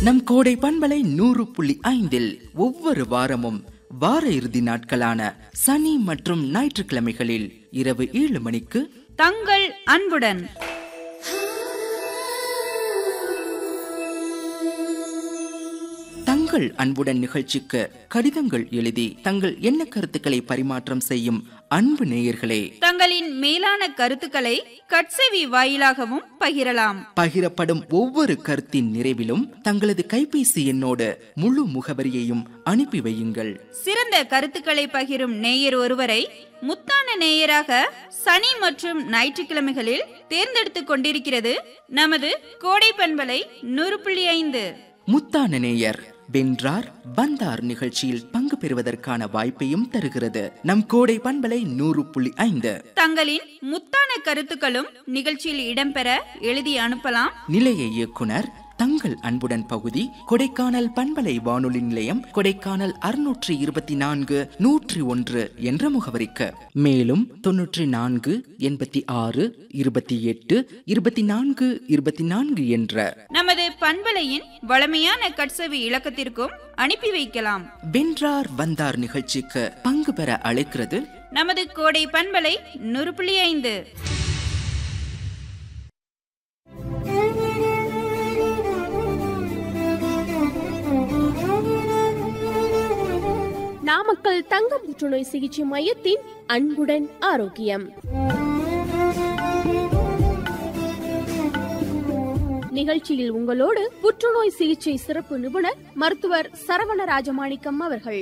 நம் கோடை பண்பலை நூறு புள்ளி ஐந்தில் ஒவ்வொரு வாரமும் வார இறுதி நாட்களான சனி மற்றும் ஞாயிற்றுக்கிழமைகளில் இரவு ஏழு மணிக்கு தங்கள் அன்புடன் தங்கள் அன்புடன் நிகழ்ச்சிக்கு கடிதங்கள் எழுதி தங்கள் எண்ண கருத்துக்களை பரிமாற்றம் செய்யும் அன்பு நேயர்களே தங்களின் மேலான கருத்துக்களை கட்செவி வாயிலாகவும் பகிரலாம் பகிரப்படும் ஒவ்வொரு கருத்தின் நிறைவிலும் தங்களது கைபேசி எண்ணோடு முழு முகவரியையும் அனுப்பி வையுங்கள் சிறந்த கருத்துக்களை பகிரும் நேயர் ஒருவரை முத்தான நேயராக சனி மற்றும் ஞாயிற்றுக்கிழமைகளில் தேர்ந்தெடுத்துக் கொண்டிருக்கிறது நமது கோடை பண்பலை நூறு புள்ளி ஐந்து முத்தான நேயர் வென்றார் வந்தார் நிகழ்ச்சியில் பங்கு பெறுவதற்கான வாய்ப்பையும் தருகிறது நம் கோடை பண்பலை நூறு புள்ளி ஐந்து தங்களின் முத்தான கருத்துக்களும் நிகழ்ச்சியில் இடம்பெற எழுதி அனுப்பலாம் நிலைய இயக்குனர் தங்கள் அன்புடன் பகுதி கொடைக்கானல் பண்பலை வானொலி நிலையம் கொடைக்கானல் அறுநூற்றி இருபத்தி நான்கு நூற்றி ஒன்று என்ற முகவரிக்கு மேலும் தொன்னூற்றி நான்கு எண்பத்தி ஆறு இருபத்தி எட்டு இருபத்தி நான்கு இருபத்தி நான்கு என்ற நமது பண்பலையின் வளமையான கட்செவி இலக்கத்திற்கும் அனுப்பி வைக்கலாம் வென்றார் வந்தார் நிகழ்ச்சிக்கு பங்கு பெற அழைக்கிறது நமது கோடை பண்பலை நூறு புள்ளி ஐந்து நாமக்கல் தங்க புற்றுநோய் சிகிச்சை மையத்தின் அன்புடன் ஆரோக்கியம் நிகழ்ச்சியில் உங்களோடு புற்றுநோய் சிகிச்சை சிறப்பு நிபுணர் மருத்துவர் சரவண ராஜமாணிக்கம் அவர்கள்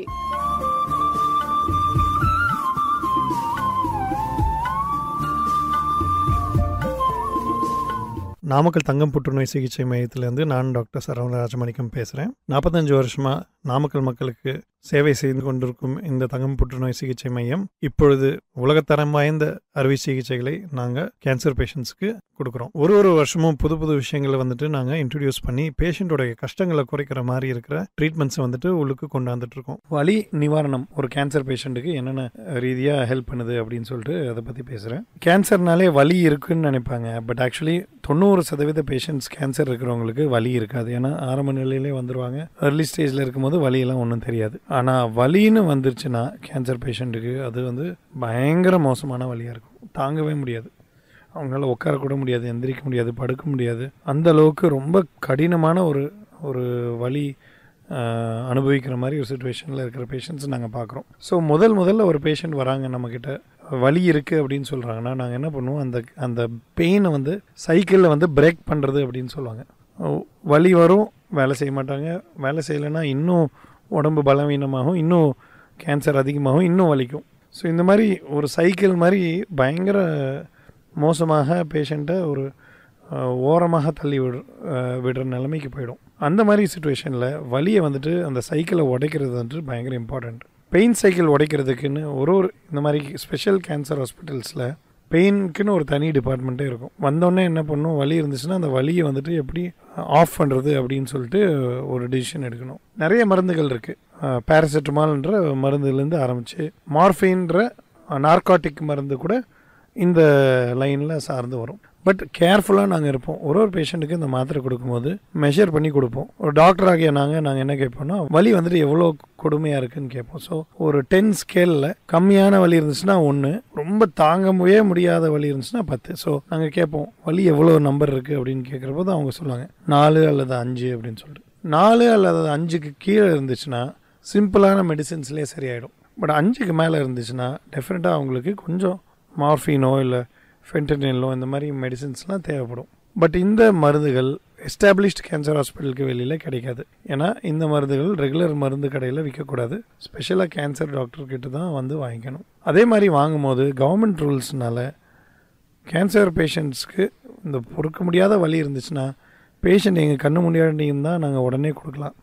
நாமக்கல் தங்கம் புற்றுநோய் சிகிச்சை மையத்திலேருந்து நான் டாக்டர் சரவண ராஜமாணிக்கம் பேசுகிறேன் நாற்பத்தஞ்சு வருஷமாக நாமக்கல் மக்களுக்கு சேவை செய்து கொண்டிருக்கும் இந்த தங்கம் புற்றுநோய் சிகிச்சை மையம் இப்பொழுது உலகத்தரம் வாய்ந்த அறுவை சிகிச்சைகளை நாங்கள் கேன்சர் பேஷண்ட்ஸ்க்கு கொடுக்குறோம் ஒரு ஒரு வருஷமும் புது புது விஷயங்களை வந்துட்டு நாங்கள் இன்ட்ரடியூஸ் பண்ணி பேஷண்ட்டோடைய கஷ்டங்களை குறைக்கிற மாதிரி இருக்கிற ட்ரீட்மெண்ட்ஸை வந்துட்டு உள்ளுக்கு கொண்டாந்துட்டு இருக்கோம் வலி நிவாரணம் ஒரு கேன்சர் பேஷண்ட்டுக்கு என்னென்ன ரீதியாக ஹெல்ப் பண்ணுது அப்படின்னு சொல்லிட்டு அதை பற்றி பேசுகிறேன் கேன்சர்னாலே வலி இருக்குன்னு நினைப்பாங்க பட் ஆக்சுவலி தொண்ணூறு சதவீத பேஷண்ட்ஸ் கேன்சர் இருக்கிறவங்களுக்கு வலி இருக்காது ஏன்னா ஆரம்ப நிலையிலே வந்துருவாங்க ஏர்லி ஸ்டேஜில் இருக்கும்போது வலியெல்லாம் ஒன்றும் தெரியாது ஆனால் வலின்னு வந்துருச்சுன்னா கேன்சர் பேஷண்ட்டுக்கு அது வந்து பயங்கர மோசமான வலியாக இருக்கும் தாங்கவே முடியாது அவங்களால உட்காரக்கூட முடியாது எந்திரிக்க முடியாது படுக்க முடியாது அந்த அளவுக்கு ரொம்ப கடினமான ஒரு ஒரு வலி ஆஹ், அனுபவிக்கிற மாதிரி ஒரு சுச்சுவேஷனில் இருக்கிற பேஷண்ட்ஸ் நாங்கள் பார்க்குறோம் ஸோ முதல் முதல்ல ஒரு பேஷண்ட் வராங்க நம்மக்கிட்ட வலி இருக்குது அப்படின்னு சொல்கிறாங்கன்னா நாங்கள் என்ன பண்ணுவோம் அந்த அந்த பெயினை வந்து சைக்கிளில் வந்து பிரேக் பண்ணுறது அப்படின்னு சொல்லுவாங்க ஓ, வலி வரும் வேலை செய்ய மாட்டாங்க வேலை செய்யலைன்னா இன்னும் உடம்பு பலவீனமாகும் இன்னும் கேன்சர் அதிகமாகும் இன்னும் வலிக்கும் ஸோ இந்த மாதிரி ஒரு சைக்கிள் மாதிரி பயங்கர மோசமாக பேஷண்ட்டை ஒரு அஹ், ஓரமாக தள்ளி விடு அஹ், விடுற நிலைமைக்கு போயிடும் அந்த மாதிரி சுச்சுவேஷனில் வலியை வந்துட்டு அந்த சைக்கிளை உடைக்கிறது வந்துட்டு பயங்கர இம்பார்ட்டண்ட் பெயின் சைக்கிள் உடைக்கிறதுக்குன்னு ஒரு ஒரு இந்த மாதிரி ஸ்பெஷல் கேன்சர் ஹாஸ்பிட்டல்ஸில் பெயினுக்குன்னு ஒரு தனி டிபார்ட்மெண்ட்டே இருக்கும் வந்தோடனே என்ன பண்ணும் வலி இருந்துச்சுன்னா அந்த வலியை வந்துட்டு எப்படி ஆஃப் பண்ணுறது அப்படின்னு சொல்லிட்டு ஒரு டிசிஷன் எடுக்கணும் நிறைய மருந்துகள் இருக்குது பேராசிட்டமால்ன்ற மருந்துலேருந்து ஆரம்பித்து மார்ஃபின்ற நார்காட்டிக் மருந்து கூட இந்த லைனில் சார்ந்து வரும் பட் கேர்ஃபுல்லாக நாங்கள் இருப்போம் ஒரு ஒரு பேஷண்ட்டுக்கு இந்த மாத்திரை கொடுக்கும்போது மெஷர் பண்ணி கொடுப்போம் ஒரு டாக்டர் ஆகிய நாங்கள் நாங்கள் என்ன கேட்போம்னா வலி வந்துட்டு எவ்வளோ கொடுமையாக இருக்குன்னு கேட்போம் ஸோ ஒரு டென் ஸ்கேலில் கம்மியான வலி இருந்துச்சுன்னா ஒன்று ரொம்ப தாங்கவே முடியாத வலி இருந்துச்சுன்னா பத்து ஸோ நாங்கள் கேட்போம் வலி எவ்வளோ நம்பர் இருக்குது அப்படின்னு கேட்குறப்போ தான் அவங்க சொல்லுவாங்க நாலு அல்லது அஞ்சு அப்படின்னு சொல்லிட்டு நாலு அல்லது அஞ்சுக்கு கீழே இருந்துச்சுன்னா சிம்பிளான மெடிசின்ஸ்லேயே சரியாயிடும் பட் அஞ்சுக்கு மேலே இருந்துச்சுன்னா டெஃபினட்டாக அவங்களுக்கு கொஞ்சம் மார்ஃபினோ இல்லை ஃபென்டனிலோ இந்த மாதிரி மெடிசின்ஸ்லாம் தேவைப்படும் பட் இந்த மருந்துகள் எஸ்டாப்ளிஷ்ட் கேன்சர் ஹாஸ்பிட்டலுக்கு வெளியில் கிடைக்காது ஏன்னா இந்த மருந்துகள் ரெகுலர் மருந்து கடையில் விற்கக்கூடாது ஸ்பெஷலாக கேன்சர் டாக்டர் கிட்ட தான் வந்து வாங்கிக்கணும் அதே மாதிரி வாங்கும்போது கவர்மெண்ட் ரூல்ஸ்னால கேன்சர் பேஷண்ட்ஸ்க்கு இந்த பொறுக்க முடியாத வலி இருந்துச்சுன்னா பேஷண்ட் எங்கள் கண்ணு முன்னாடியும் தான் நாங்கள் உடனே கொடுக்கலாம்